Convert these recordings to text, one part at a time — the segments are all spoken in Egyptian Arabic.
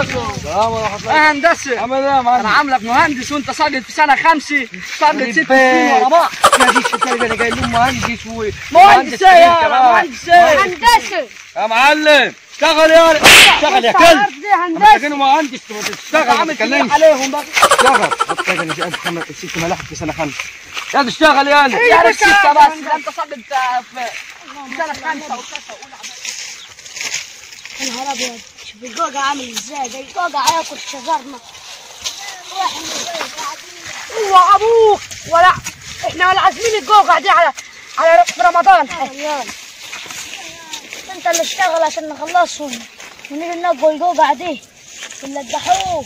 هندسه سلام ورحمه الله يا هندسه عامل ايه يا انا معلم عاملك مهندس وانت ساقط في سنه خمسه ساقط ست خرب سنين ورا بعض يا دي الشتايم انا جاي لهم مهندس و مهندس ايه يا كمان. مهندس ايه هندسه يا معلم اشتغل يا اشتغل يا كلب دي انا هندسه محتاجينه مهندس تبقى تشتغل ما عامل تتكلمش كلام عليهم بقى اشتغل حط انا مش قد خمس ست ملاحق في سنه خمسه يلا اشتغل يا انا يا ريت ستة بس ده انت ساقط في في سنه خمسه وستة يا نهار ابيض شوف الجوجع عامل ازاي ده الجوجع هياكل شجرنا واحنا هو ابوك ولا احنا ولا عازمين الجوجع دي على على في رمضان انت اللي اشتغل عشان نخلصهم ونيجي ننقوا الجوجع دي ونلقحوه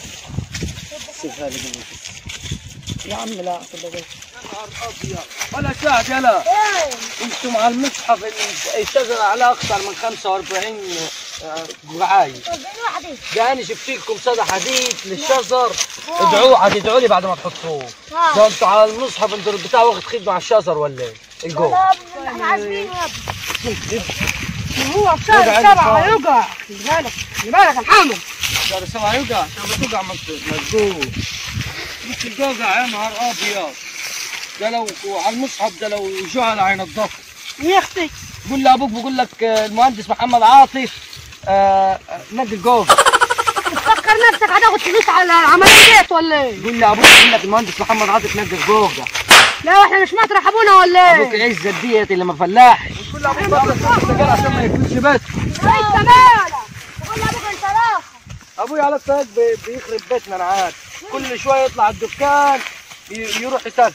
يا عم لا كده ولا شاهد يلا ايه انتم على المصحف الشجره على اكثر من 45 رعايه طب واحدة ده انا جبت لكم صدى حديد للشجر ادعوه هتدعوا لي بعد ما تحطوه ده انتوا على المصحف انتوا البتاع واخد خدمه على الشجر ولا ايه؟ الجو لا احنا عازمين يا ابني هو في وجع سنه الفار. سبعه هيوجع خلي بالك خلي بالك يا محمد ده سمع يوقع لما توقع مجهول مش الجوقع يا نهار ابيض ده لو على المصحف ده لو جعل عين الضغط يا اختي قول لابوك بقول لك آه، المهندس محمد عاطف آه، آه، نقي الجوقع تفكر نفسك هتاخد فلوس على العمليه ديت ولا ايه؟ قول لابوك بقول لك المهندس محمد عاطف نقي الجوقع لا واحنا مش مطرح ابونا ولا ابوك ايه؟ عزت ديت اللي ما فلاح قول لابوك بقى عشان ما يكونش بس انت مالك؟ بقول لابوك انت راخ ابوي على الطريق بي- بيخرب بيتنا انا عارف كل شويه يطلع الدكان ي- يروح يسكت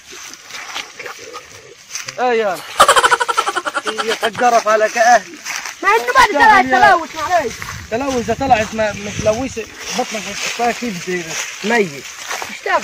ايه يا يتجرف على كاهل مع انه بعد طلع التلوث معلش تلوث طلعت ما- متلوثه بطنك فيها كبد ميت اشتغل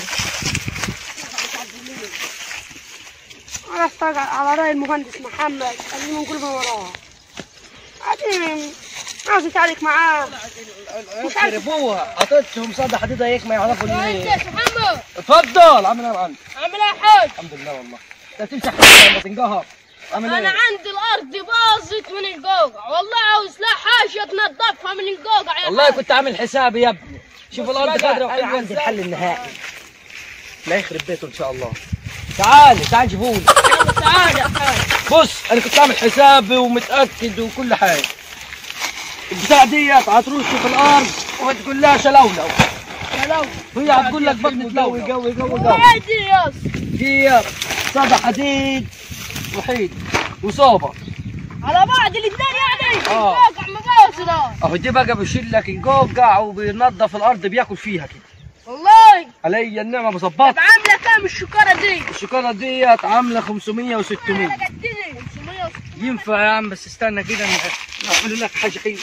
انا اشتغل على راي المهندس محمد اللي نقول من وراه بعدين عاوز نتعارك معاه يخربوها حطيتهم صدى حديده هيك ما يعرفوا ليه انت محمد اتفضل عامل ايه يا معلم عامل ايه يا حاج الحمد لله والله انت تمسح حاجة لما تنقهر عامل انا ايه عندي الارض باظت من الجوجع والله عاوز لا حاجه تنظفها من الجوجع يا والله حاج. كنت عامل حسابي يا ابني شوف الارض خضراء وحلوه عندي الحل النهائي لا يخرب بيته ان شاء الله تعالي تعالي جيبوني تعال يا حاج بص انا كنت عامل حسابي ومتاكد وكل حاجه البتاع ديت هترشه في الارض وتقول لها شلولو لو هي هتقول لك بطني تلوي قوي قوي قوي عادي يا اسطى. ديت صدى حديد وحيد وصوبه على بعض الاثنين يعني آه. الجوجع مباشره اهو دي بقى بيشيل لك الجوقع وبينظف الارض بياكل فيها كده والله علي النعمه طب مظبطه عامله كام الشكاره دي؟ الشوكولاته ديت عامله 500 و600 انا قدني 500 ينفع يا عم بس استنى كده نعمل لك حاجه حلوه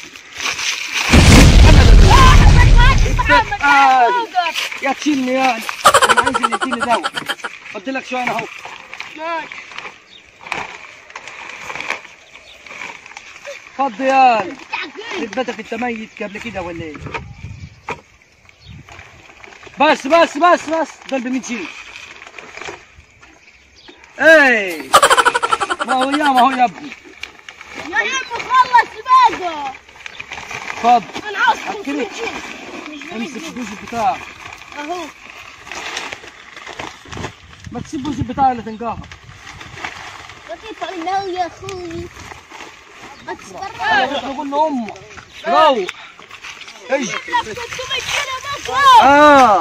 آه. يا تشيلني يعني انا عايز اللي يديني دواء قلت لك شويه انا اهو اتفضل يا نثبتك انت ميت قبل كده ولا ايه بس بس بس بس دول ب 100 جنيه ايه ما هو يا ما هو يا ابني يا عم خلص بقى اتفضل انا عاوز أكلت. 500 جنيه مش ب 100 امسك جنيه الجوز بتاعك اهو ما تسيب الجوز بتاعي اللي تنقهر وكيف انه يا اخوي ما تسترعش انا بقول لامك روح اجي 600 جنيه بس اه آه.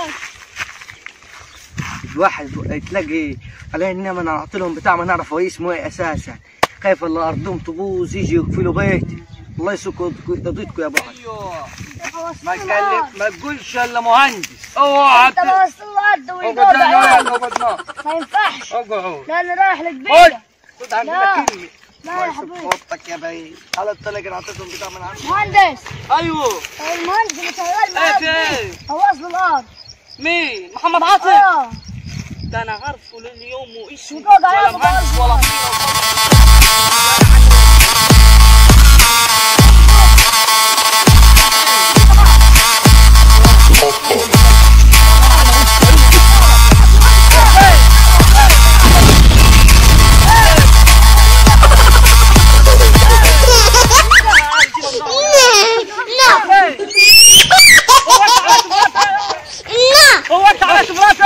الواحد تلاقي على انما انا اعطي لهم بتاع ما نعرف هو اسمه ايه اساسا خايف الله ارضهم تبوظ يجي يقفلوا بيتي الله يسوق يرضيكم يا ابو علي ما تكلم ما تقولش الا مهندس اوعى انت ما وصل الارض اقعد والجوجع هنا يعني. اقعد هنا ما ينفعش اقعد لان رايح خد لكبيره خد عندنا لا. كلمه لا الله يا يسوق حبيبي خطك يا بي على الطلاق انا اعطيتهم بتاع من عندي مهندس ايوه المهندس اللي شغال ايه معاك فين هو اصل الارض مين محمد عاطف اه ده انا عارفه لليوم واسمه الجوجع ولا يابا مهندس ولا برضه. طينة. لا اتفرجت عليك مراتك